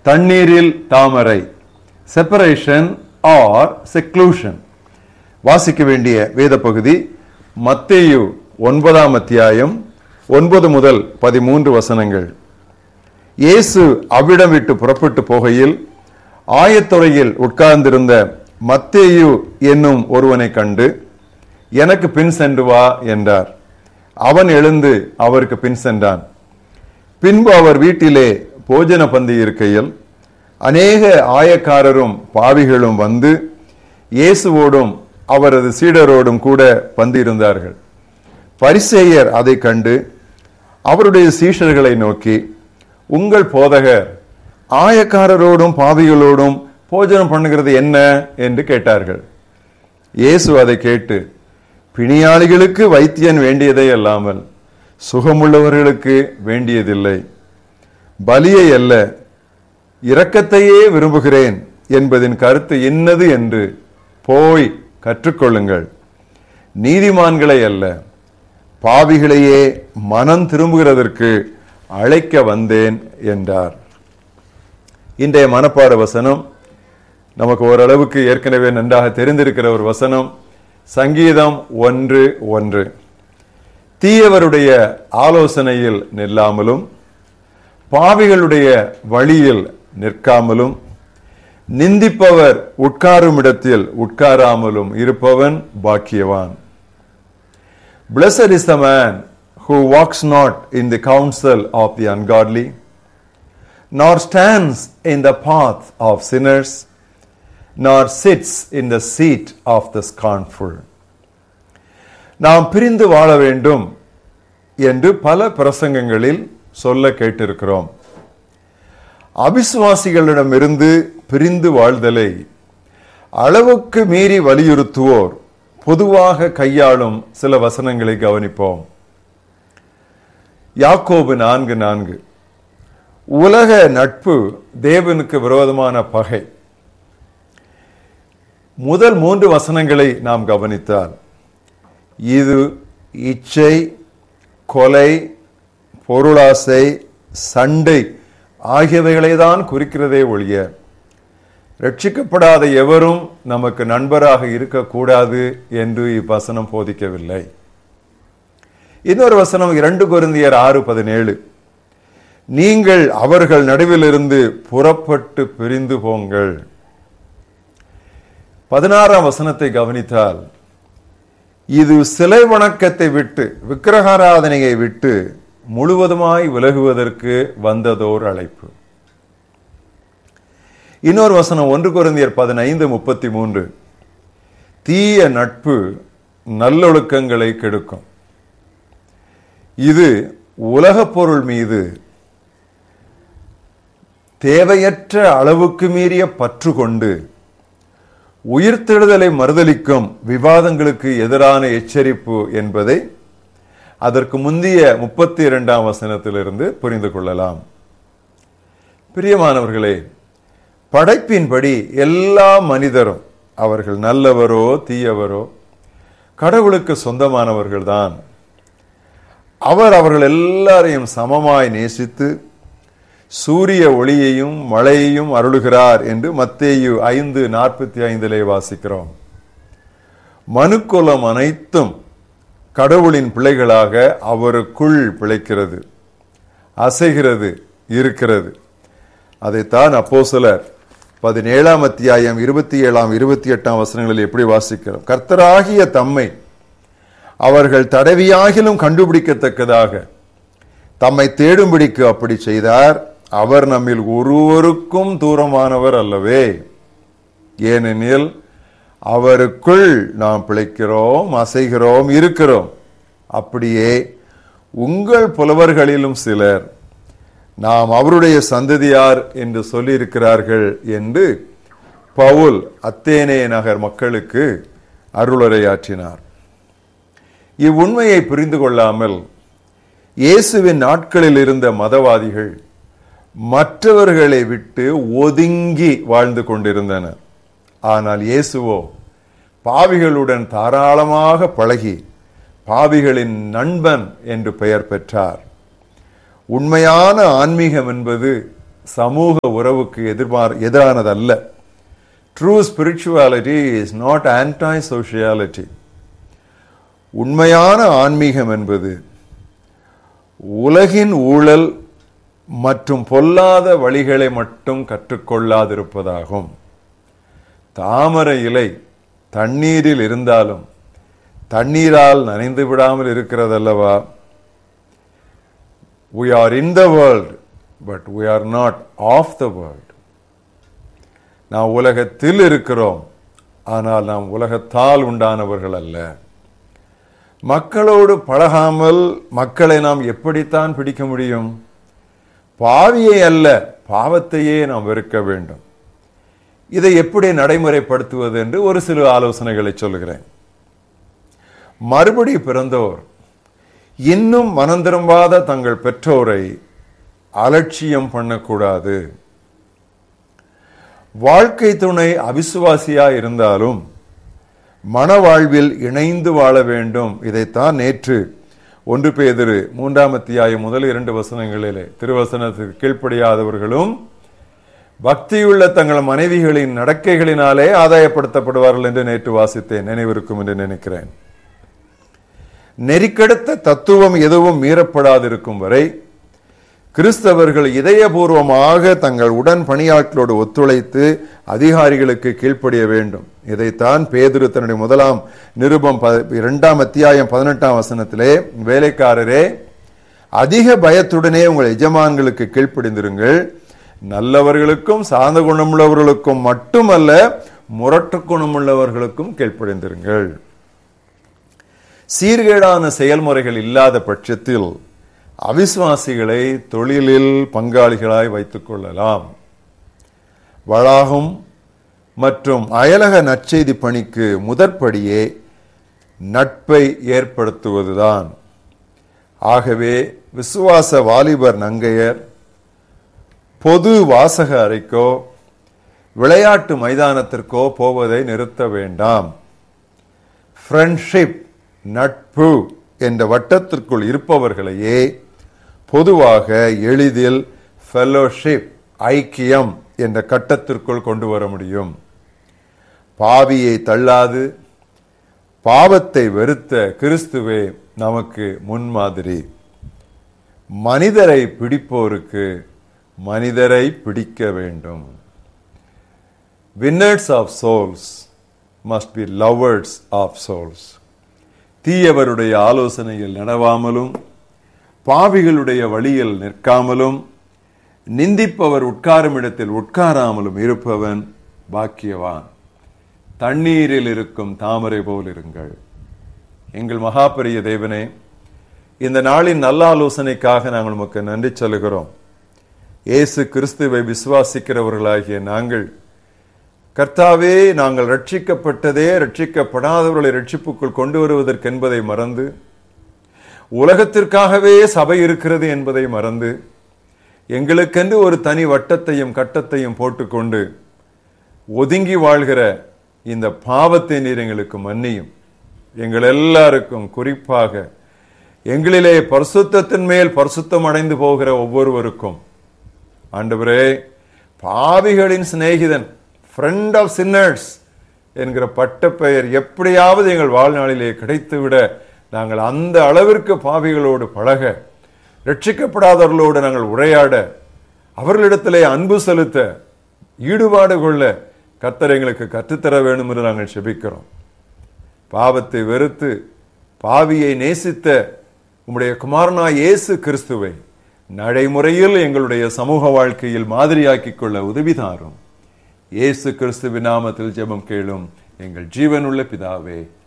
தண்ணீரில் தாமரை separation R செக்ளூஷன் வாசிக்க வேண்டிய வேத பகுதி மத்தேயு ஒன்பதாம் அத்தியாயம் ஒன்பது முதல் பதிமூன்று வசனங்கள் இயேசு அவ்விடம் விட்டு புறப்பட்டு போகையில் ஆயத்துறையில் உட்கார்ந்திருந்த மத்தேயு என்னும் ஒருவனை கண்டு எனக்கு பின் சென்று வா என்றார் அவன் எழுந்து அவருக்கு பின் சென்றான் பின்பு அவர் வீட்டிலே போஜன பந்தி இருக்கையில் அநேக ஆயக்காரரும் பாவிகளும் வந்து இயேசுவோடும் அவரது சீடரோடும் கூட பந்திருந்தார்கள் பரிசேயர் அதை கண்டு அவருடைய சீஷர்களை நோக்கி உங்கள் போதகர் ஆயக்காரரோடும் பாவிகளோடும் போஜனம் பண்ணுகிறது என்ன என்று கேட்டார்கள் இயேசு அதை கேட்டு பிணியாளிகளுக்கு வைத்தியன் வேண்டியதை அல்லாமல் சுகமுள்ளவர்களுக்கு வேண்டியதில்லை பலியை அல்ல இரக்கத்தையே விரும்புகிறேன் என்பதின் கருத்து என்னது என்று போய் கற்றுக்கொள்ளுங்கள் நீதிமான்களை அல்ல பாவிகளையே மனம் திரும்புகிறதற்கு அழைக்க வந்தேன் என்றார் இன்றைய மனப்பாட வசனம் நமக்கு ஓரளவுக்கு ஏற்கனவே நன்றாக தெரிந்திருக்கிற ஒரு வசனம் சங்கீதம் ஒன்று ஒன்று தீயவருடைய ஆலோசனையில் நில்லாமலும் பாவிகளுடைய வழியில் நிற்காமலும் நிந்திப்பவர் உட்காரும் இடத்தில் உட்காராமலும் இருப்பவன் பாக்கியவான் Blessed is the man who walks not in the counsel of the ungodly, nor stands in the path of sinners, nor sits in the seat of the scornful. நாம் பிரிந்து வாழ வேண்டும் என்று பல பிரசங்கங்களில் சொல்ல கேட்டிருக்கிறோம் அவிசுவாசிகளிடமிருந்து பிரிந்து வாழ்தலை அளவுக்கு மீறி வலியுறுத்துவோர் பொதுவாக கையாளும் சில வசனங்களை கவனிப்போம் யாக்கோபு நான்கு நான்கு உலக நட்பு தேவனுக்கு விரோதமான பகை முதல் மூன்று வசனங்களை நாம் கவனித்தால் இது இச்சை கொலை பொருளாசை சண்டை ஆகியவைகளை தான் குறிக்கிறதே ஒழிய ரட்சிக்கப்படாத எவரும் நமக்கு நண்பராக இருக்கக்கூடாது என்று இவ்வசனம் போதிக்கவில்லை இன்னொரு வசனம் இரண்டு குருந்தியர் ஆறு பதினேழு நீங்கள் அவர்கள் நடுவிலிருந்து புறப்பட்டு பிரிந்து போங்கள் பதினாறாம் வசனத்தை கவனித்தால் இது சிலை வணக்கத்தை விட்டு விக்கிரகாராதனையை விட்டு முழுவதுமாய் விலகுவதற்கு வந்ததோர் அழைப்பு இன்னொரு வசனம் ஒன்று குருந்தியர் பதினைந்து முப்பத்தி மூன்று தீய நட்பு நல்லொழுக்கங்களை கெடுக்கும் இது உலகப் பொருள் மீது தேவையற்ற அளவுக்கு மீறிய பற்று கொண்டு உயிர்த்தெழுதலை மறுதலிக்கும் விவாதங்களுக்கு எதிரான எச்சரிப்பு என்பதை அதற்கு முந்தைய முப்பத்தி இரண்டாம் வசனத்திலிருந்து புரிந்து கொள்ளலாம் பிரியமானவர்களே படைப்பின்படி எல்லா மனிதரும் அவர்கள் நல்லவரோ தீயவரோ கடவுளுக்கு சொந்தமானவர்கள்தான் அவர் அவர்கள் எல்லாரையும் சமமாய் நேசித்து சூரிய ஒளியையும் மழையையும் அருளுகிறார் என்று மத்தேயு ஐந்து நாற்பத்தி ஐந்திலே வாசிக்கிறோம் மனுக்குலம் அனைத்தும் கடவுளின் பிள்ளைகளாக அவருக்குள் பிழைக்கிறது அசைகிறது இருக்கிறது அதைத்தான் அப்போ சிலர் பதினேழாம் அத்தியாயம் இருபத்தி ஏழாம் இருபத்தி எட்டாம் வசனங்களில் எப்படி வாசிக்கிறோம் கர்த்தராகிய தம்மை அவர்கள் தடவியாகிலும் கண்டுபிடிக்கத்தக்கதாக தம்மை தேடும்படிக்கு அப்படி செய்தார் அவர் நம்மில் ஒருவருக்கும் தூரமானவர் அல்லவே ஏனெனில் அவருக்குள் நாம் பிழைக்கிறோம் அசைகிறோம் இருக்கிறோம் அப்படியே உங்கள் புலவர்களிலும் சிலர் நாம் அவருடைய சந்ததியார் என்று சொல்லியிருக்கிறார்கள் என்று பவுல் அத்தேனே நகர் மக்களுக்கு அருளுரையாற்றினார் இவ்வுண்மையை புரிந்து கொள்ளாமல் இயேசுவின் நாட்களில் இருந்த மதவாதிகள் மற்றவர்களை விட்டு ஒதுங்கி வாழ்ந்து கொண்டிருந்தனர் ஆனால் இயேசுவோ பாவிகளுடன் தாராளமாக பழகி பாவிகளின் நண்பன் என்று பெயர் பெற்றார் உண்மையான ஆன்மீகம் என்பது சமூக உறவுக்கு எதிர்பார் எதிரானதல்ல true spirituality is not anti sociality உண்மையான ஆன்மீகம் என்பது உலகின் ஊழல் மற்றும் பொல்லாத வழிகளை மட்டும் கற்றுக்கொள்ளாதிருப்பதாகும் தாமரை இலை தண்ணீரில் இருந்தாலும் தண்ணீரால் நனைந்து விடாமல் இருக்கிறதல்லவா we are in the world but we are not of the world நாம் உலகத்தில் இருக்கிறோம் ஆனால் நாம் உலகத்தால் உண்டானவர்கள் அல்ல மக்களோடு பழகாமல் மக்களை நாம் எப்படித்தான் பிடிக்க முடியும் பாவியை அல்ல பாவத்தையே நாம் வெறுக்க வேண்டும் இதை எப்படி நடைமுறைப்படுத்துவது என்று ஒரு சில ஆலோசனைகளை சொல்லுகிறேன் மறுபடி பிறந்தோர் இன்னும் மனம் திரும்பாத தங்கள் பெற்றோரை அலட்சியம் பண்ணக்கூடாது வாழ்க்கை துணை அவிசுவாசியா இருந்தாலும் மனவாழ்வில் இணைந்து வாழ வேண்டும் இதைத்தான் நேற்று ஒன்று பேதிரு மூன்றாம் அத்தியாயம் முதல் இரண்டு வசனங்களிலே திருவசனத்துக்கு கீழ்ப்படியாதவர்களும் பக்தியுள்ள தங்கள் மனைவிகளின் நடக்கைகளினாலே ஆதாயப்படுத்தப்படுவார்கள் என்று நேற்று வாசித்தேன் நினைவிருக்கும் என்று நினைக்கிறேன் நெறிக்கெடுத்த தத்துவம் எதுவும் மீறப்படாதிருக்கும் வரை கிறிஸ்தவர்கள் இதயபூர்வமாக தங்கள் உடன் பணியாட்களோடு ஒத்துழைத்து அதிகாரிகளுக்கு கீழ்ப்படிய வேண்டும் இதைத்தான் பேதுரு தன்னுடைய முதலாம் நிருபம் ப- இரண்டாம் அத்தியாயம் பதினெட்டாம் வசனத்திலே வேலைக்காரரே அதிக பயத்துடனே உங்கள் எஜமான்களுக்கு கீழ்ப்படிந்திருங்கள் நல்லவர்களுக்கும் சார்ந்த குணமுள்ளவர்களுக்கும் மட்டுமல்ல முரட்டு குணமுள்ளவர்களுக்கும் கீழ்ப்படிந்திருங்கள் சீர்கேடான செயல்முறைகள் இல்லாத பட்சத்தில் அவிசுவாசிகளை தொழிலில் பங்காளிகளாய் வைத்துக் கொள்ளலாம் வளாகம் மற்றும் அயலக நற்செய்தி பணிக்கு முதற்படியே நட்பை ஏற்படுத்துவதுதான் ஆகவே விசுவாச வாலிபர் நங்கையர் பொது வாசக அறைக்கோ விளையாட்டு மைதானத்திற்கோ போவதை நிறுத்த வேண்டாம் ஃப்ரெண்ட்ஷிப் நட்பு என்ற வட்டத்திற்குள் இருப்பவர்களையே பொதுவாக எளிதில் ஃபெல்லோஷிப் ஐக்கியம் என்ற கட்டத்திற்குள் கொண்டு வர முடியும் பாவியை தள்ளாது பாவத்தை வெறுத்த கிறிஸ்துவே நமக்கு முன்மாதிரி மனிதரை பிடிப்போருக்கு மனிதரை பிடிக்க வேண்டும் winners of souls must be lovers of souls தீயவருடைய ஆலோசனையில் நடவாமலும் பாவிகளுடைய வழியில் நிற்காமலும் நிந்திப்பவர் உட்காரும் இடத்தில் உட்காராமலும் இருப்பவன் பாக்கியவான் தண்ணீரில் இருக்கும் தாமரை போல் இருங்கள் எங்கள் மகாபெரிய தேவனே இந்த நாளின் நல்ல ஆலோசனைக்காக நாங்கள் உமக்கு நன்றி சொல்லுகிறோம் இயேசு கிறிஸ்துவை விசுவாசிக்கிறவர்களாகிய நாங்கள் கர்த்தாவே நாங்கள் ரட்சிக்கப்பட்டதே ரட்சிக்கப்படாதவர்களை ரட்சிப்புக்குள் கொண்டு வருவதற்கு என்பதை மறந்து உலகத்திற்காகவே சபை இருக்கிறது என்பதை மறந்து எங்களுக்கென்று ஒரு தனி வட்டத்தையும் கட்டத்தையும் போட்டுக்கொண்டு ஒதுங்கி வாழ்கிற இந்த பாவத்தை நீர் எங்களுக்கு மன்னியும் எங்கள் எல்லாருக்கும் குறிப்பாக எங்களிலே பரிசுத்தத்தின் மேல் பரிசுத்தம் அடைந்து போகிற ஒவ்வொருவருக்கும் ஆண்டவரே பாவிகளின் சிநேகிதன் ஃப்ரெண்ட் ஆஃப் சின்னர்ஸ் என்கிற பட்டப்பெயர் எப்படியாவது எங்கள் வாழ்நாளிலே கிடைத்துவிட நாங்கள் அந்த அளவிற்கு பாவிகளோடு பழக ரட்சிக்கப்படாதவர்களோடு நாங்கள் உரையாட அவர்களிடத்திலே அன்பு செலுத்த ஈடுபாடு கொள்ள கர்த்தர் எங்களுக்கு கற்றுத்தர வேண்டும் என்று நாங்கள் செபிக்கிறோம் பாவத்தை வெறுத்து பாவியை நேசித்த உம்முடைய குமாரனா இயேசு கிறிஸ்துவை நடைமுறையில் எங்களுடைய சமூக வாழ்க்கையில் மாதிரியாக்கிக் கொள்ள உதவி தாரும் இயேசு கிறிஸ்துவின் நாமத்தில் ஜெபம் கேளும் எங்கள் ஜீவனுள்ள பிதாவே